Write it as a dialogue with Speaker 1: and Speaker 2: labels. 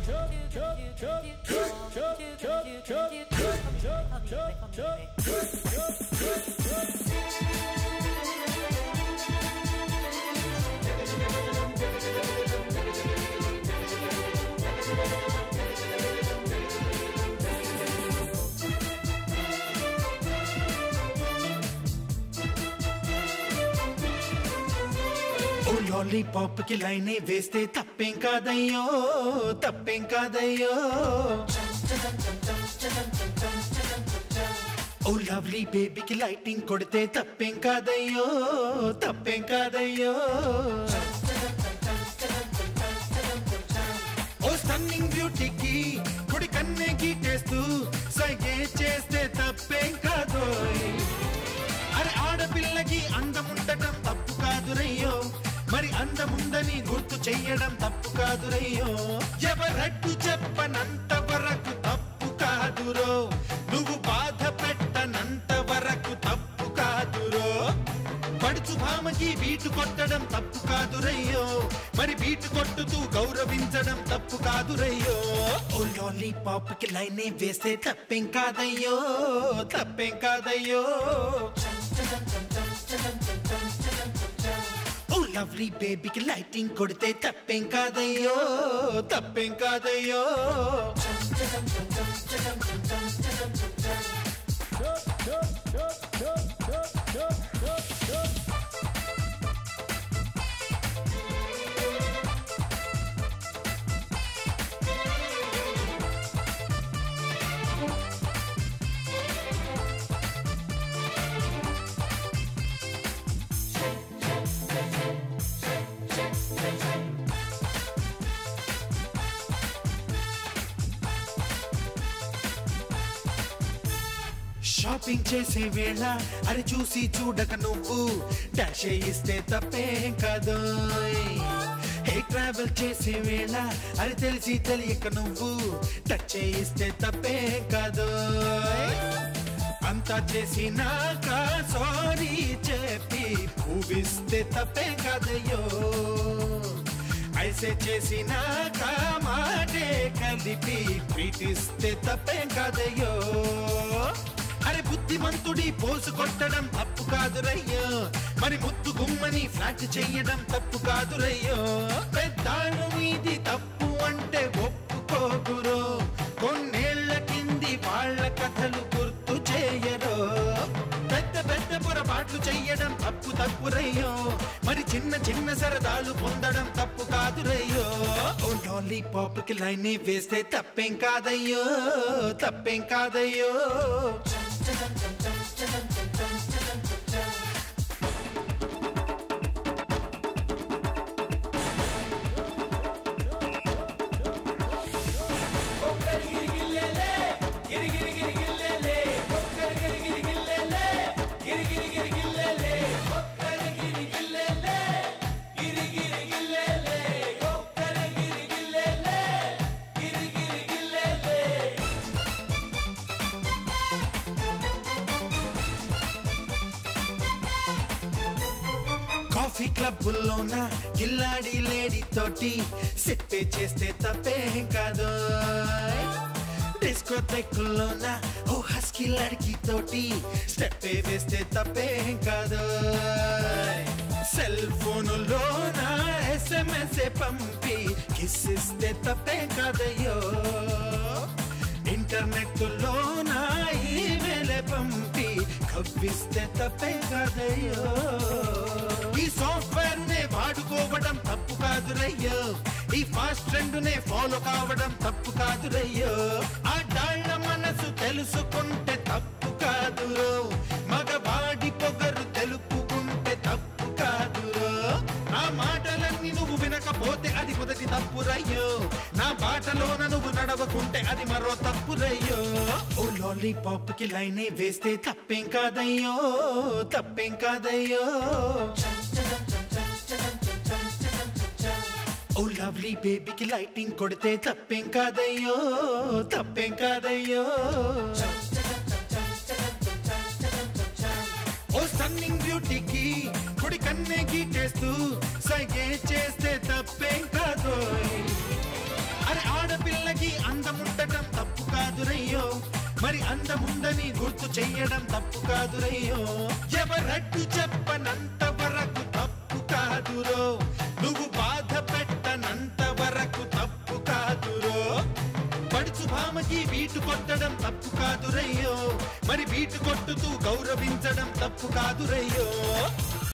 Speaker 1: ఓ lollipop కి లైనే వేస్తే తప్పేం కాదయ్యో తప్పేం కాదయ్యో ఓ లవ్లీ బేబీకి లైటింగ్ కొడితే తప్పేం కాదయ్యో తప్పేం కాదయ్యో ఓ స్టన్నింగ్ బ్యూటీకి కుడి కన్నే గీటేస్తూ సైగే చేస్తే తప్పేం కాదోయ్ అరే ఆడపిల్లకి అందముండటం తప్పు కాదురయ్యో మరి అందముందని గుర్తు చెయ్యడం తప్పు కాదురయ్యో ఎవరడ్డు చెప్పనంత వరకు తప్పు కాదురో నువ్వు బాధ పెట్టనంత వరకు తప్పు కాదురో పడుచు భామకి బీటు కొట్టడం తప్పు కాదురయ్యో మరి బీటు కొట్టుతూ గౌరవించడం తప్పు కాదురయ్యో ఓ లాలీపాప్ కి లైనే వేస్తే తప్పేం కాదయ్యో తప్పేం కాదయ్యో ఓ లవ్లీ బేబీకి లైటింగ్ కొడితే తప్పేం కాదయ్యో తప్పేం కాదయ్యో షాపింగ్ చేసే వేళ అది చూసి చూడక నువ్వు డాష్ ఇస్తే తప్పేం కాదు హే ట్రావెల్ చేసే వేళ అది తెలిసి తెలియక నువ్వు టచ్ చేయిస్తే తప్పేం కాదు అంతా చేసినాక సారీ చెప్పి ఊవిస్తే తప్పేం కాదయ్యో ఐసే చేసినాక మాటే కలిపి పీటిస్తే తప్పేం కాదయ్యో అరే బుద్ధిమంతుడి పోసు కొట్టడం తప్పు కాదురయ్యో మరి ముద్దు గుమ్మని ఫ్లాట్ చెయ్యడం తప్పు కాదురయ్యో పెద్దాళ్ళు మీది తప్పు అంటే ఒప్పుకోగురో కొన్నేళ్ల కింది వాళ్ళ కథలు గుర్తు చేయరో పెద్ద పెద్ద పొరపాట్లు చెయ్యడం తప్పు తప్పురయ్యో మరి చిన్న చిన్న సరదాలు పొందడం తప్పు కాదురయ్యో ఓ లాలీపాప్ కి లైన్ వేస్తే తప్పేం కాదయ్యో తప్పేం కాదయ్యో కాఫీ క్లబ్బుల్లోన గిల్లాడి లేడీ తోటి సిప్పే చేస్తే తప్పేం కాదు డిస్కో తెక్కుల్లోన ఓ హస్కీ లడికి తోటి స్టెప్పే వేస్తే తప్పేం కాదు సెల్ ఫోనులోన ఎస్ఎంఎస్ పంపి కిస్ ఇస్తే తప్పేం కాదయ్యో ఇంటర్నెట్ లోన ఈమెయిల్ పంపి కవ్విస్తే తప్పే కాదయ్యో ఈ సాఫ్ట్వేర్ నే వాడుకోవడం తప్పు కాదురయ్యో ఈ ఫాస్ట్ ట్రెండ్ నే ఫాలో కావడం తప్పు కాదురయ్యో ఆ డాళ్ళ మనసు తెలుసుకుంటే తప్పు కాదురో మగవాడి పొగరు తెలుపుకుంటే తప్పు కాదురో నా మాటలన్నీ నువ్వు వినకపోతే అది మొదటి తప్పురయ్యో నా బాటలోన నువ్వు నడవకుంటే అది మరో తప్పురయ్యో ఓ లాలీపాప్ కి లైనే వేస్తే తప్పేం కాదయ్యో తప్పేం కాదయ్యో ఓ లవ్లీ బేబీకి లైటింగ్ కొడితే తప్పేం కాదయ్యో తప్పేం కాదయ్యో ఓ స్టన్నింగ్ బ్యూటీకి కుడి కన్నే గీటేస్తూ సైగే చేస్తే తప్పేం కాదు అరే ఆడపిల్ల అందముండటం తప్పు కాదురయ్యో మరి అందముందని గుర్తు చెయ్యడం తప్పు కాదురయ్యో ఎవరడ్డు చెప్పనంత వరకు తప్పు కాదురో నువ్వు బాధ పెట్టనంత వరకు తప్పు కాదురో పడుచు భామకి వీటు కొట్టడం తప్పు కాదురయ్యో మరి వీటు కొట్టుతూ గౌరవించడం తప్పు కాదురయ్యో